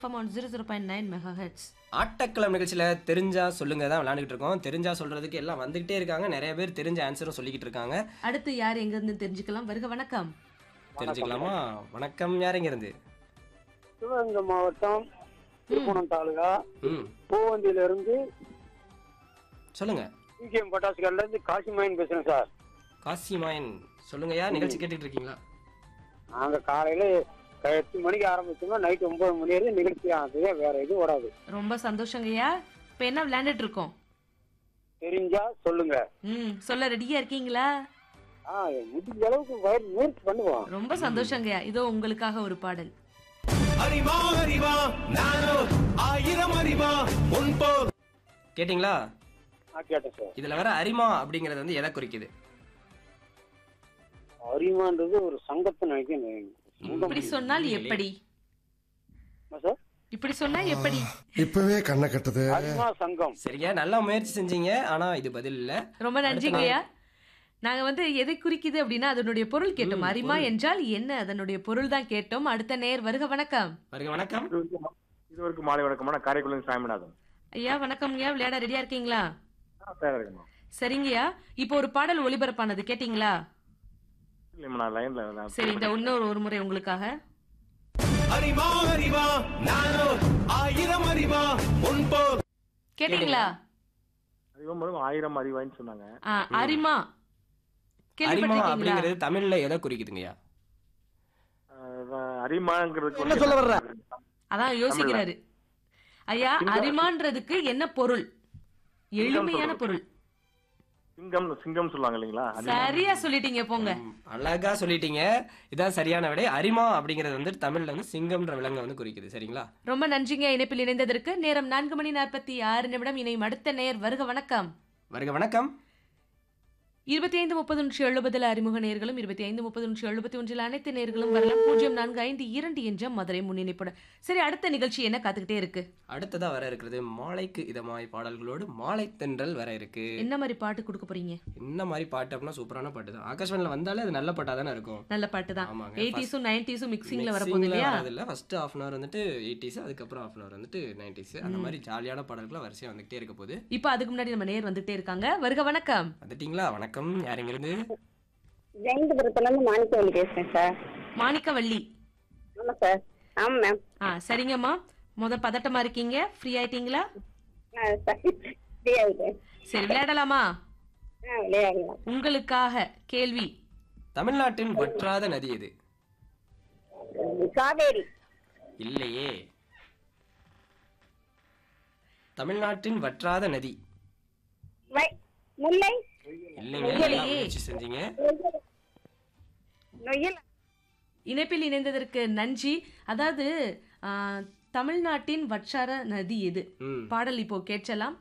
FM on 00.9 megahertz. ஆட்டக்களம் நிகழ்ச்சியில் தெரிஞ்சா சொல்லுங்க தான் விளையாண்டுட்டு இருக்கோம் தெரிஞ்சா சொல்றதுக்கு எல்லாம் வந்துகிட்டே இருக்காங்க நிறைய பேர் தெரிஞ்ச ஆன்சரும் சொல்லிக்கிட்டு இருக்காங்க அடுத்து யார் எங்க இருந்து தெரிஞ்சுக்கலாம் வருக வணக்கம் தெரிஞ்சுக்கலாமா வணக்கம் யார் எங்க இருந்து சிவகங்கை மாவட்டம் திருப்பணம் தாலுகா ம் பூவந்தியில இருந்து சொல்லுங்க பிகேஎம் பட்டாசுகள்ல இருந்து காசிமாயன் பேசுறேன் சார் காசிமாயன் சொல்லுங்கய்யா நிகழ்ச்சி கேட்டுட்டு இருக்கீங்களா நாங்க காலையில க- எட்டு மணிக்கு ஆரம்பிச்சோம்னா நைட் ஒன்பது மணி வரைக்கும் நிகழ்ச்சி ஆகுது வேற எதுவும் ஓடாது ரொம்ப சந்தோஷங்கய்யா இப்ப என்ன விளையாண்டுட்டு இருக்கோம் தெரிஞ்சா சொல்லுங்க ம் சொல்ல ரெடியா இருக்கீங்களா ஆ முடிஞ்ச அளவுக்கு வயிறு முயற்சி பண்ணுவோம் ரொம்ப சந்தோஷங்கய்யா இதோ உங்களுக்காக ஒரு பாடல் அறிவா அறிவா நானோ ஆயிரம் அறிவா முன்போல் கேட்டிங்களா நான் கேட்டேன் சார் இதுல வர அரிமா அப்படிங்கறது வந்து எதை குறிக்குது அரிமான்றது ஒரு சங்கத்தை நினைக்கிறேன் இப்படி சொன்னால் எப்படி என்ன சார் இப்படி சொன்னா எப்படி இப்பவே கண்ணை கட்டுது அரிமா சங்கம் சரியா நல்லா முயற்சி செஞ்சீங்க ஆனா இது பதில் இல்ல ரொம்ப நன்றிங்கய்யா நாங்க வந்து எதை குறிக்குது அப்படின்னா அதனுடைய பொருள் கேட்டோம் ம், அரிமா பொருள். என்றால் என்ன அதனுடைய பொருள் தான் கேட்டோம் அடுத்த நேர் வருக வணக்கம் வருக வணக்கம் இதுவரைக்கும் மாலை வணக்கமான காரைக்குள்ள சாமிநாதன் ஐயா வணக்கம்யா விளையாட ரெடியா இருக்கீங்களா தேவை இருக்குமா சரிங்கய்யா இப்போ ஒரு பாடல் ஒளிபரப்பானது கேட்டிங்களா இல்லைம்மா நான் லைன்ல நான் சரி இந்த இன்னொரு ஒரு முறை உங்களுக்காக அறிவா அறிவா நானோ ஆயிரம் அறிவா முன்போல் கேட்டீங்களா அறிவம் வரும் ஆயிரம் அறிவாயின்னு சொன்னாங்க ஆ, அரிமா அரிமா கேள்விப்பட்டிருக்கீங்களா அப்படிங்கிறது தமிழ்ல எதை குறிக்குதுங்கய்யா அஹ் அரிமாங்கிறதுக்கு என்ன சொல்ல வர்ற அதான் யோசிக்கிறாரு ஐயா அரிமான்றதுக்கு என்ன பொருள் எளிமையான பொருள் சிங்கம் சிங்கம் சொல்லுவாங்க இல்லைங்களா அரிமா. சரியா சொல்லிட்டீங்க போங்க ம், அழகா சொல்லிட்டீங்க இதான் சரியான விடை அரிமா அப்படிங்கிறது வந்து தமிழ்ல வந்து சிங்கம்ன்ற விலங்கை வந்து குறிக்குது சரிங்களா ரொம்ப நன்றிங்க இணைப்பில் இணைந்ததற்கு நேரம் நான்கு மணி நாற்பத்தி ஆறு நிமிடம் இணையும் அடுத்த நேர் வருக வணக்கம் வருக வணக்கம் இருபத்தி ஐந்து முப்பது நூற்றி எழுபதில் அறிமுக நேர்களும் இருபத்தி ஐந்து முப்பது நூற்றி எழுபத்தி ஒன்றில் அனைத்து நேர்களும் வரலாம் பூஜ்ஜியம் நான்கு ஐந்து இரண்டு என்ற மதுரை முன்னிணைப்புடன் சரி அடுத்த நிகழ்ச்சி என்ன காத்துக்கிட்டே இருக்கு அடுத்ததா வர இருக்கிறது மாலைக்கு இதமாய் பாடல்களோடு மாலை தென்றல் வர இருக்கு என்ன மாதிரி பாட்டு கொடுக்க போறீங்க என்ன மாதிரி பாட்டு அப்படின்னா சூப்பரான பாட்டு தான் ஆகாஷ்வாணில வந்தாலே அது நல்ல பாட்டா தானே இருக்கும் நல்ல பாட்டு தான் ஆமாங்க. எயிட்டிஸும் நைன்டிஸும் மிக்சிங்ல வரப்போகுது Mixing ல இல்லையா வரதில்ல ஃபர்ஸ்ட் ஹாஃப் அன் அவர் வந்துட்டு எயிட்டிஸ் அதுக்கப்புறம் ஹாஃப் அன் அவர் வந்துட்டு நைன்டிஸ் அந்த மாதிரி ஜாலியான பாடல்கள் வரிசையா வந்துகிட்டே இருக்க போகுது இப்போ அதுக்கு முன்னாடி நம்ம நேர் வந்துட்டே இருக்காங்க வருக வணக்கம் வந்துட்டீங்களா வணக்கம் யார் இங்க இருந்து ஜெயந்தபுரத்துல இருந்து மாணிக்கவல்லி பேசுறேன் சார் மாணிக்கவள்ளி ஆமா சார் ஆமா மேம் ஆ சரிங்கம்மா முத பதட்டமா இருக்கீங்க ஃப்ரீ ஆயிட்டீங்களா ஃப்ரீ ஆயிட்டேன் சரி விளையாடலாமா ஆ விளையாடலாம் உங்களுக்காக கேள்வி தமிழ்நாட்டின் வற்றாத நதி எது காவேரி இல்லையே தமிழ்நாட்டின் வற்றாத நதி வை முல்லை இல்லைங்க இல்லையே. நல்லா முயற்சி செஞ்சீங்க நொய்யல் இணைப்பில் இணைந்ததற்கு நன்றி அதாவது ஆ, தமிழ்நாட்டின் வற்றார நதி எது ம் பாடல் இப்போ கேட்கலாம்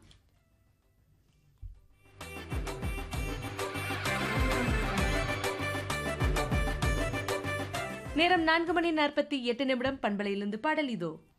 நேரம் நான்கு மணி நாற்பத்தி எட்டு நிமிடம் பண்பலையிலிருந்து பாடல் இதோ